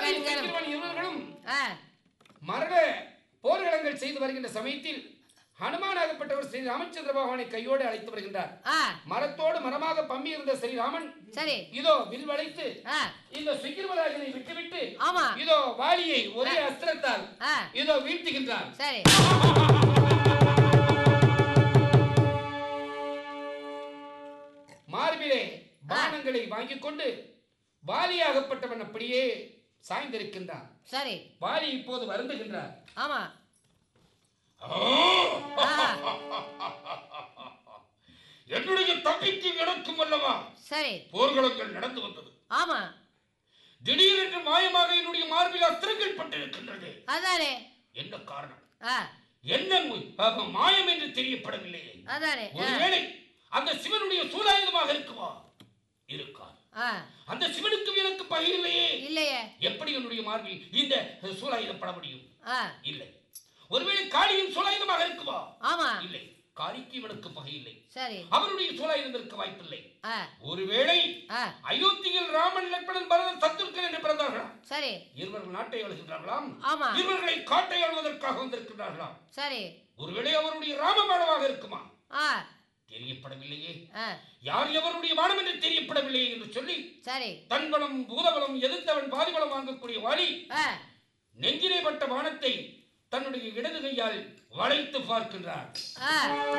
பயங்கரம் சுக்கிரவன் இருவர்களும் ஆ மரண போர்க்களங்கள் செய்து வருகின்ற சமயத்தில் ஹனுமானாகப்பட்டவர் ஸ்ரீ ராமச்சந்திர பகவானை கையோடு அழைத்து வருகின்றார் ஆ மரத்தோடு மரமாக பம்மி இருந்த ஸ்ரீராமன் சரி இதோ வில் வளைத்து ஆ இந்த சுக்கிரவராஜனை விட்டுவிட்டு ஆமா இதோ வாலியை ஒரே அஸ்திரத்தால் ஆ இதோ வீழ்த்துகின்றார் சரி மார்பிலே பானங்களை வாங்கிக் கொண்டு வாலியாகப்பட்டவன் அப்படியே சாய்ந்திருக்கின்றான் சரி வாலி இப்போது வருந்துகின்றார் ஆமா ஆ என்னுடைய தம்பிக்கு எனக்கும் அல்லவா சரி போர்க்களங்கள் நடந்து வந்தது ஆமா திடீரென்று மாயமாக என்னுடைய மார்பில் அஸ்திரங்கள் பட்டிருக்கின்றது அதானே என்ன காரணம் ஆ என்ன மு- அப்ப மாயம் என்று தெரியப்படவில்லையே அதானே ஆ ஒருவேளை அந்த சிவனுடைய சூலாயுதமாக இருக்குமா இருக்காது ஆ அந்த சிவனுக்கும் எனக்கு பகை இல்லையே இல்லையே எப்படி என்னுடைய மார்பில் இந்த சூலாயுதம் பட முடியும் ஆ இல்லை ஒருவேளை காளியின் சூலாயுதமாக இருக்குமா ஆமா இல்லை காளிக்கு இவனுக்கு பகை இல்லை சரி அவனுடைய சூலாயுதம் இருக்க வாய்ப்பில்லை ஆ ஒருவேளை ஆ அயோத்தியில் ராமன் லட்சுமணன் பரதன் சத்துருக்கன் என்று பிறந்தார்களாம் சரி இருவர்கள் நாட்டை ஆளுகின்றார்களாம் ஆமா இருவர்களை காட்டை ஆளுவதற்காக வந்திருக்கிறார்களாம் சரி ஒருவேளை அவருடைய ராமபாணமாக இருக்குமா ஆ தெரியப்படவில்லையே ஆ யார் எவருடைய பானம் என்று தெரியப்படவில்லையே என்று சொல்லி சரி தன்பலம் பூதபலம் எதிர்த்தவன் பாதிபலம் வாங்கக்கூடிய வாலி ஆ நெஞ்சிலே பட்ட வானத்தை தன்னுடைய இடது கையால் வளைத்து பார்க்கின்றார் ஆ